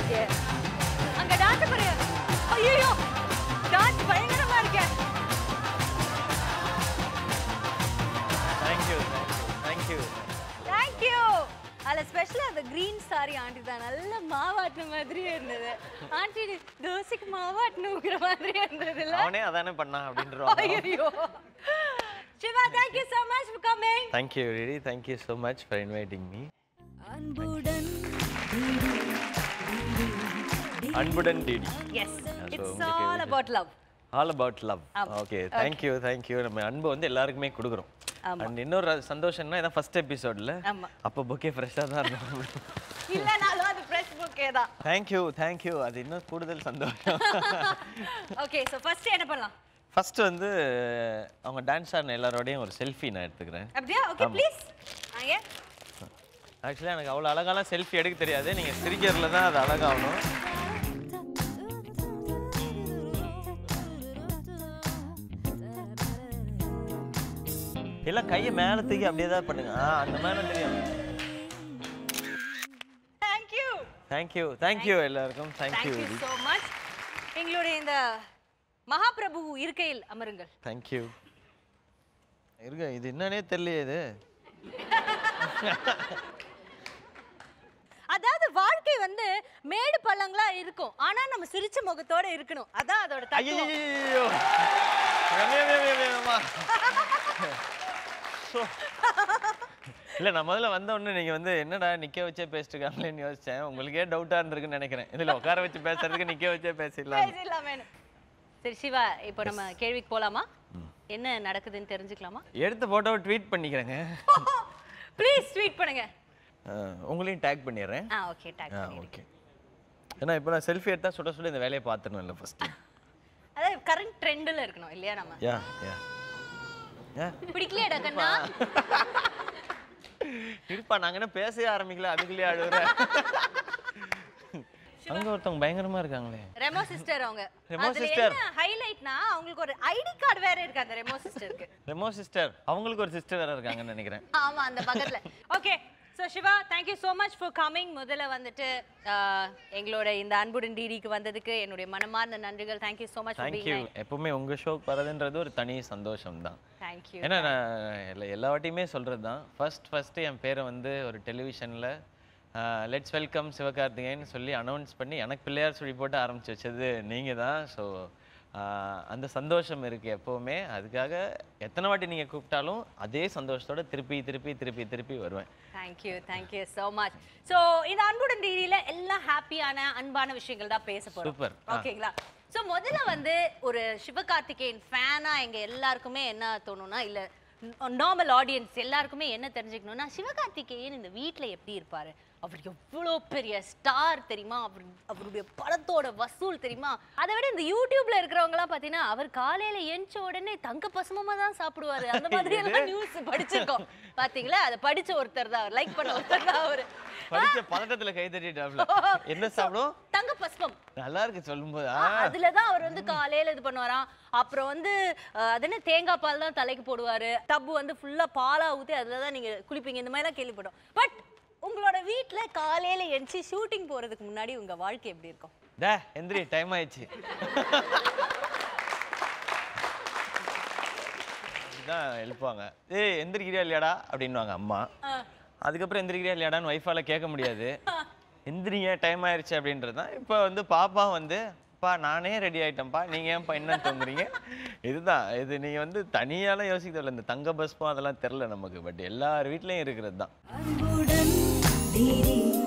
இருக்கே அங்க டான்ஸ் பாரு ஐயோ டான்ஸ் பயங்கரமா இருக்கே தேங்க்யூ தேங்க்யூ தேங்க்யூ அதுல ஸ்பெஷலா அந்த கிரீன் சாரி ஆண்டி தான் நல்ல மாவாட்டின மாதிரியே இருந்தது ஆண்டி தோசைக்கு மாவாட்டணுங்கிற மாதிரியே இருந்ததுல்ல அவனே அதானே பண்ணான் அப்படின்றவாங்க ஐயோ Siva thank you so much for coming thank you ready thank you so much for inviting me அன்புடன் அன்புடன் டிடி எஸ் so இட்ஸ் உங்களுக்கு all about love all about love ஆமா. ஓகே தேங்க்யூ தேங்க்யூ நம்ம அன்பு வந்து எல்லாருக்குமே கொடுக்குறோம் ஆமா. அண்ட் இன்னொரு சந்தோஷம்னா இதான் ஃபர்ஸ்ட் எபிசோட்ல ஆமா அப்போ புக்கே ஃப்ரெஷ்ஷாக தான் இருக்கும் இல்லனாலும் அது பிரஸ் புக்கே தான் தேங்க்யூ தேங்க்யூ அது இன்னும் கூடுதல் சந்தோஷம் ஓகே சோ ஃபர்ஸ்ட் என்ன பண்ணலாம் ஃபர்ஸ்ட் வந்து அவங்க டான்ஸ் ஆடின எல்லாரோடையும் ஒரு செல்ஃபி நான் எடுத்துக்கிறேன் அப்படியா ஓகே ப்ளீஸ் அங்க ஆக்சுவலாக எனக்கு அவ்வளோ அழகாலாம் செல்ஃபி எடுக்க தெரியாது நீங்கள் சிரிக்கிறதுல தான் அது அழகாகணும் எல்லாம் கையை மேலே தூக்கி அப்படியே தான் பண்ணுங்க ஆ அந்த மேலே தெரியும் தேங்க் யூ தேங்க்யூ தேங்க்யூ எல்லாருக்கும் thank you thank you so much எங்களுடைய இந்த மகாபிரபு இருக்கையில் அமருங்கள் தேங்க்யூ இருங்க இது என்னன்னே தெரியலையே இது அதாவது வாழ்க்கை வந்து மேடு பள்ளங்களா இருக்கும் ஆனா நம்ம சிரிச்ச முகத்தோட இருக்கணும் அதான் அதோட தத்துவம் ஐயோ ரம்யா, ரம்யா, ரம்யா, ரம்யா. சோ. இல்ல நான் முதல்ல வந்த உடனே நீங்க வந்து என்னடா நிக்க வச்சே பேசிட்டு இருக்காங்களேன்னு யோசிச்சேன் உங்களுக்கே டவுட்டா இருந்திருக்குன்னு நினைக்கிறேன் இதுல உட்கார வச்சு பேசுறதுக்கு நிக்க வச்சே பேசிடலாம் பேசிடலாம் வேணும் சரி சிவா இப்போ நம்ம கேள்விக்கு போலாமா என்ன நடக்குதுன்னு தெரிஞ்சுக்கலாமா எடுத்த போட்டோவை ட்வீட் பண்ணிக்கிறேங்க ப்ளீஸ் ட்வீட் பண்ணுங்க ஆ, உங்களையும் டேக் பண்ணிடுறேன் ஆ ஓகே டேக் ஆ ஓகே ஏன்னா இப்போ நான் செல்ஃபி எடுத்தா சுட சுட இந்த வேலையை பார்த்துணும் இல்லை ஃபர்ஸ்ட் அதாவது கரண்ட் ட்ரெண்டில் இருக்கணும் இல்லையா நம்ம யா யா யா பிடிக்கலையாடா கண்ணா இருப்பா நாங்க என்ன பேசவே ஆரம்பிக்கல அதுக்குள்ளேயே அழுகுறேன் அங்க ஒருத்தவங்க பயங்கரமா இருக்காங்களே ரெமோ சிஸ்டர் அவங்க ரெமோ அதுல sister. என்ன ஹைலைட்னா அவங்களுக்கு ஒரு ஐடி கார்டு வேற இருக்கு அந்த ரெமோ சிஸ்டருக்கு ரெமோ சிஸ்டர் அவங்களுக்கு ஒரு சிஸ்டர் வேற இருக்காங்கன்னு நினைக்கிறேன் ஆமா அந்த பக்கத்துல okay so Siva thank you so much for coming முதல்ல வந்துட்டு ஆஹ், எங்களோட இந்த அன்புடன் டிடிக்கு வந்ததுக்கு என்னுடைய மனமார்ந்த நன்றிகள் thank you so much for thank you being எப்பவுமே உங்க ஷோக்கு வரதுன்றது ஒரு தனி சந்தோஷம் தான் தேங்க்யூ ஏன்னா நான் எல்லா எல்லா வாட்டியுமே சொல்கிறது தான் ஃபர்ஸ்ட் ஃபஸ்ட்டு என் பேரை வந்து ஒரு டெலிவிஷனில் லெட்ஸ் வெல்கம் சிவகார்த்திகேயன் சொல்லி அனௌன்ஸ் பண்ணி எனக்கு பிள்ளையார் சொல்லி போட்டு ஆரம்பிச்சு வச்சது நீங்கள் தான் ஸோ அந்த சந்தோஷம் இருக்குது எப்போவுமே அதுக்காக எத்தனை வாட்டி நீங்கள் கூப்பிட்டாலும் அதே சந்தோஷத்தோட திருப்பி திருப்பி திருப்பி திருப்பி வருவேன் thank you thank you so much so இந்த அன்புடன் டிடியில் எல்லாம் ஹாப்பியான அன்பான விஷயங்கள் தான் பேச போகிறோம் Super. ஆ. ஓகேங்களா ஸோ முதல்ல வந்து ஒரு சிவகார்த்திகேயன் ஃபேனாக எங்கள் எல்லாருக்குமே என்ன தோணும்னா இல்லை நார்மல் ஆடியன்ஸ் எல்லாருக்குமே என்ன தெரிஞ்சுக்கணும்னா சிவகார்த்திகேயன் இந்த வீட்டில் எப்படி இருப்பாரு அவர் எவ்வளோ பெரிய ஸ்டார் தெரியுமா அவர் அவருடைய படத்தோட வசூல் தெரியுமா அதை விட இந்த யூடியூப்ல இருக்கிறவங்கலாம் பார்த்தீங்கன்னா அவர் காலையில எஞ்ச உடனே தங்க பசுமமா தான் சாப்பிடுவாரு அந்த மாதிரி எல்லாம் நியூஸ் படிச்சிருக்கோம் பாத்தீங்களா அதை படிச்ச ஒருத்தர் தான் லைக் பண்ண ஒருத்தர் தான் அவரு படித்த பதட்டத்தில் கை தட்டிட்டாப்ல என்ன சாப்பிடும் தங்க பஸ்பம் நல்லா இருக்கு சொல்லும்போது ஆ அதுல தான் அவர் வந்து காலையில இது பண்ணுவாராம் அப்புறம் வந்து அஹ், அது என்ன தேங்காய் பால் தான் தலைக்கு போடுவாரு டப்பு வந்து ஃபுல்லா பாலா ஊத்தி அதுல தான் நீங்க குளிப்பீங்க இந்த மாதிரிலாம் கேள்விப்பட்டோம் பட் உங்களோட வீட்ல காலையில எந்திச்சு ஷூட்டிங் போறதுக்கு முன்னாடி உங்க வாழ்க்கை எப்படி இருக்கும் டே எந்திரி டைம் ஆயிடுச்சு இதுதான் எழுப்புவாங்க ஏய் எந்திரிக்கிறியா இல்லையாடா அப்படின்னுவாங்க அம்மா அதுக்கப்புறம் எந்திரிக்கிறியா இல்லையாடான்னு ஒய்ஃபால கேட்க முடியாது எந்திரிங்க டைம் ஆயிடுச்சு அப்படின்றது தான் இப்போ வந்து பாப்பா வந்து பா நானே ரெடி ஆயிட்டேன்ப்பா நீங்க ஏன்ப்பா என்ன தூங்குறீங்க இதுதான் இது நீங்க வந்து தனியாலாம் யோசிக்க தேவையில்ல இந்த தங்க பஸ்பம் அதெல்லாம் தெரில நமக்கு பட் எல்லார் வீட்லயும் இருக்கிறது தான் அன்புடன் டிடி